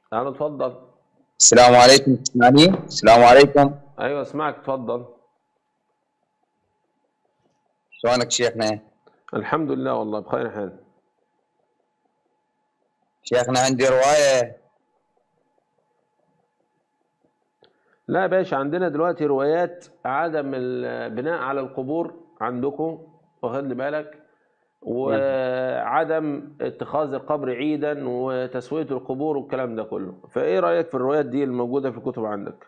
اهلا اتفضل السلام عليكم تسمعني السلام عليكم ايوه اسمعك اتفضل شلونك شيخنا الحمد لله والله بخير حال شيخنا عندي رواية لا يا باشا عندنا دلوقتي روايات عدم البناء على القبور عندكم واخد لي بالك وعدم اتخاذ القبر عيدا وتسوية القبور والكلام ده كله فايه رأيك في الروايات دي الموجودة في الكتب عندك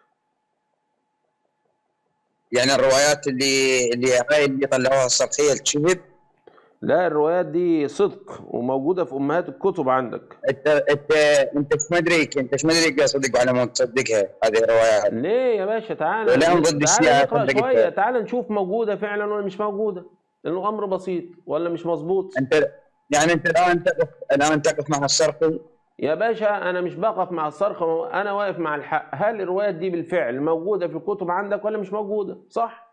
يعني الروايات اللي اللي هاي اللي طلعوها الصرخية الكذب لا الروايات دي صدق وموجودة في أمهات الكتب عندك انت انت انت ايش مدريك انت ايش مدريك صدق على مود تصدقها هذه الروايات ليه يا باشا تعالى ولا هم ضد تعالى الشيعة نقرأ صدقتها. شوية تعالى نشوف موجودة فعلا ولا مش موجودة لأنه أمر بسيط ولا مش مظبوط انت يعني انت الان تقف الان تقف مع الصرخي يا باشا أنا مش بقف مع الصرخ أنا واقف مع الحق هل الروايات دي بالفعل موجودة في الكتب عندك ولا مش موجودة صح؟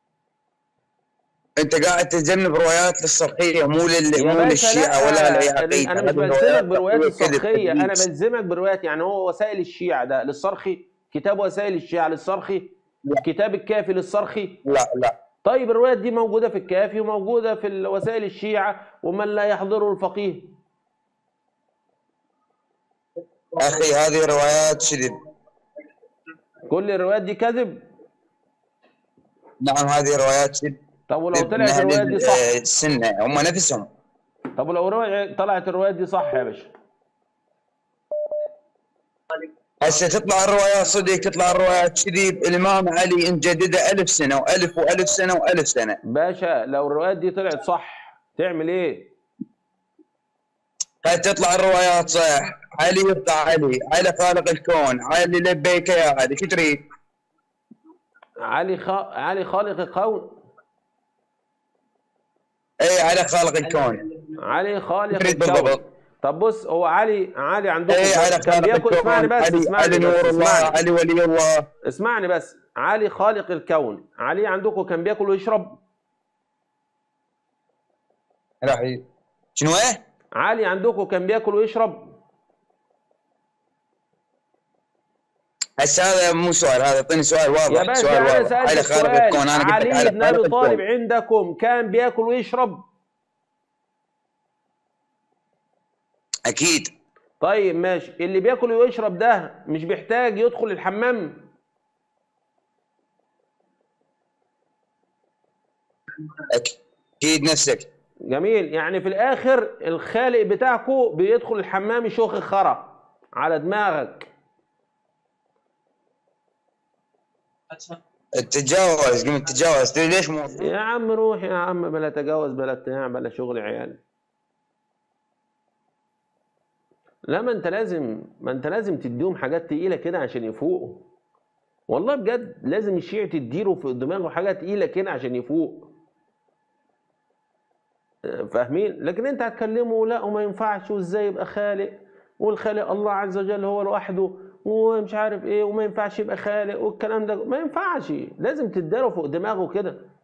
انت قاعد تجنب روايات للصرخية مو لل يا مو باشا للشيعة ولا لا للعقيدة انا مش هذه بلزمك الروايات بروايات تقوي كذب، الصرخيه انا تدليس. بلزمك بروايات يعني هو وسائل الشيعه ده للصرخي كتاب وسائل الشيعه للصرخي لا. كتاب الكافي للصرخي لا لا طيب الروايات دي موجوده في الكافي وموجوده في ال- وسائل الشيعه ومن لا يحضره الفقيه اخي هذه روايات كذب كل الروايات دي كذب نعم هذه روايات كذب طب ولو من طلعت أهل الروايات دي صح السنة هم نفسهم طب ولو رواية- طلعت الروايات دي صح يا باشا هسه تطلع الروايات صدق تطلع الروايات كذب الامام علي مجدده ألف سنه والف والف سنه والف سنه باشا لو الروايات دي طلعت صح تعمل ايه هاي تطلع الروايات صح علي يبقى علي علي خالق الكون علي لبيك يا علي شو تريد؟ علي خ... علي خالق الكون اي علي خالق الكون علي خالق تريد الكون بالضبط طب بص هو علي علي عندكم اي علي كان خالق بياكل اسمعني الكون بس علي, اسمعني علي بس نور الله اسمعني علي ولي الله اسمعني بس علي خالق الكون علي عندكم كان بياكل ويشرب راح ي- شنو ايه؟ علي عندكم كان بياكل ويشرب هسه هذا مو سؤال هذا اعطيني سؤال واضح يا باشا سؤال انا واضح سالت علي خالق السؤال الكون انا قلت لك علي علي بن ابي خالق طالب الكون عندكم كان بياكل ويشرب اكيد طيب ماشي اللي بياكل ويشرب ده مش بيحتاج يدخل الحمام اكيد نفسك جميل يعني في الاخر الخالق بتاعكم بيدخل الحمام يشوخ الخرا على دماغك تتجاوز قمت تتجاوز تدري ليش مو يا عم روح يا عم بلا تجاوز بلا بتاع بلا شغل عيال لا ما انت لازم ما انت لازم تديهم حاجات تقيله كده عشان يفوقوا والله بجد لازم الشيعي تديله في دماغه حاجه تقيله كده عشان يفوق فاهمين لكن انت هتكلمه لا وما ينفعش وازاي يبقى خالق والخالق الله عز وجل هو لوحده ومش عارف ايه وما ينفعش يبقى خالق والكلام ده ما ينفعش لازم تداله فوق دماغه كده